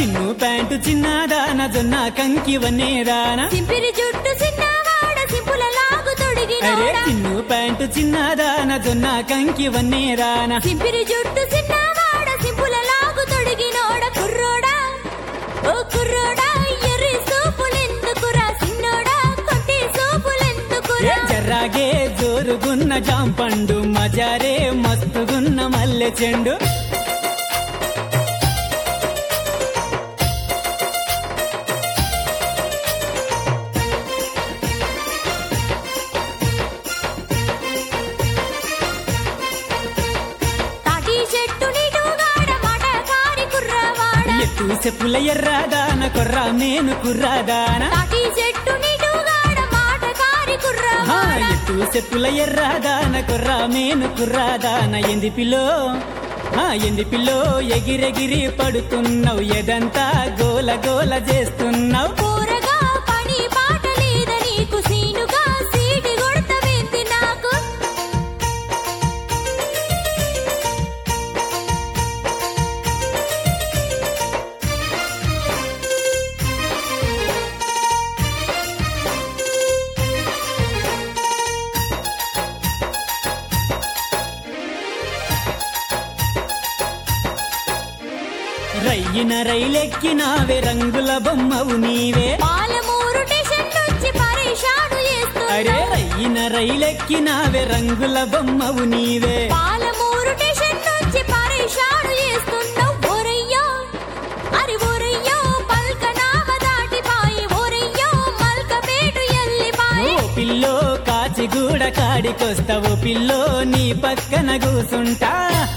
Chinnu pant చిన్నదాన జొన్న కంకి వన్నేదాన సింపిరి జుట్టు చిన్నవాడ సింపుల లాగు అరే తొడిగినోడ చిన్ను ప్యాంటు చిన్నదాన జొన్న కంకి వన్నేదాన సింపిరి జుట్టు చిన్నవాడ సింపుల లాగు తొడిగినోడ కుర్రోడా ఓ కుర్రోడా ఎర్రి సూపులెందుకురా సిన్నోడా కొట్టి ఏ సూపులెందుకురా జర్రాగే జోరుగున్న జాంపండు మజారే మస్తుగున్న మల్లె చెండు తాటి చెట్టు నిడుగాడ మాట కారి కుర్రవాడ ఎత్తు చెప్పుల ఎర్రాదాన కొర్ర మేను కుర్రాదాన తాటి చెట్టు నిడుగాడ మాట కారి ఆ, కుర్రవాడ ఎత్తు చెప్పుల ఎర్రాదాన కొర్ర మేను కుర్రాదాన ఎంది పిల్లో ఆ ఎంది పిల్లో ఎగిరెగిరి పడుతున్నావు ఎదంతా గోల గోల చేస్తున్నావు కూరగా పని పాట లేద నీకు సీనుగా సీటి కొడతవేంది నాకు రయ్యిన రైలెక్కినావే రంగుల బొమ్మవు నీవే పాలమూరు స్టేషన్ నుంచి పరేషాను అరే చేస్తున్నా రయ్యిన రైలెక్కినావే రంగుల బొమ్మవు నీవే పాలమూరు స్టేషన్ నుంచి పరేషాను చేస్తున్నావు ఓరయ్యో అరి ఓరయ్యో పల్కనామ దాటిపాయి ఓరయ్యో మల్కపేటు ఓ ఎల్లిపాయి పిల్లో కాచిగూడ కాడికొస్తావు పిల్లో నీ పక్కన కూసుంటా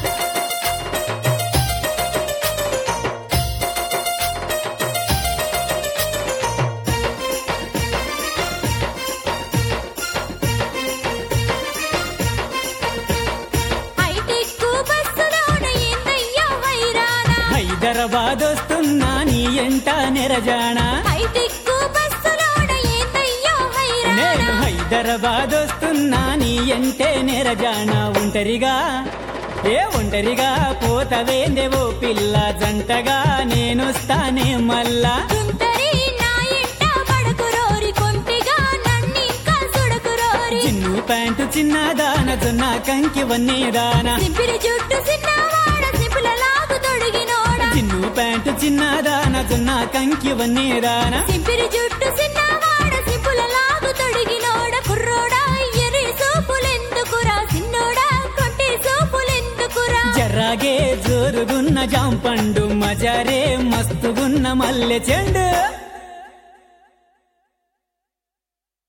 హైటెక్ బస్సులోన ఏందయ్యో వైరానా హైదరాబాద్ వస్తున్నా నీ ఎంట నెరజానా హైటెక్ బస్సులోన ఏందయ్యో నేను వైరానా హైదరాబాద్ వస్తున్నా నీ ఎంటే నెరజానా ఒంటరిగా ఏ ఒంటరిగా పోతవేందేవో పిల్ల జంటగా నేనొస్తానే మళ్ళా తుంటరి నా ఎంట పడకురోరి కొంటిగా నన్నింకా సుడకురోరి చిన్ను ప్యాంటు చిన్నదాన జొన్న కంకి వన్నేదాన సింపిరి జుట్టు చిన్నవాడ సింపుల లాగు తొడిగినోడ చిన్ను ప్యాంటు చిన్నదాన జొన్న కంకి వన్నేదాన సింపిరి జుట్టు చిన్నవాడ సింపుల లాగు తొడిగినోడ కుర్రోడా ఎరి సూపులెందుకురా సిన్నోడా కొట్టి సూపులెందుకురా జర్రాగే జోరుగున్న జాంపండు మజారే మస్తుగున్న మల్లె చెండు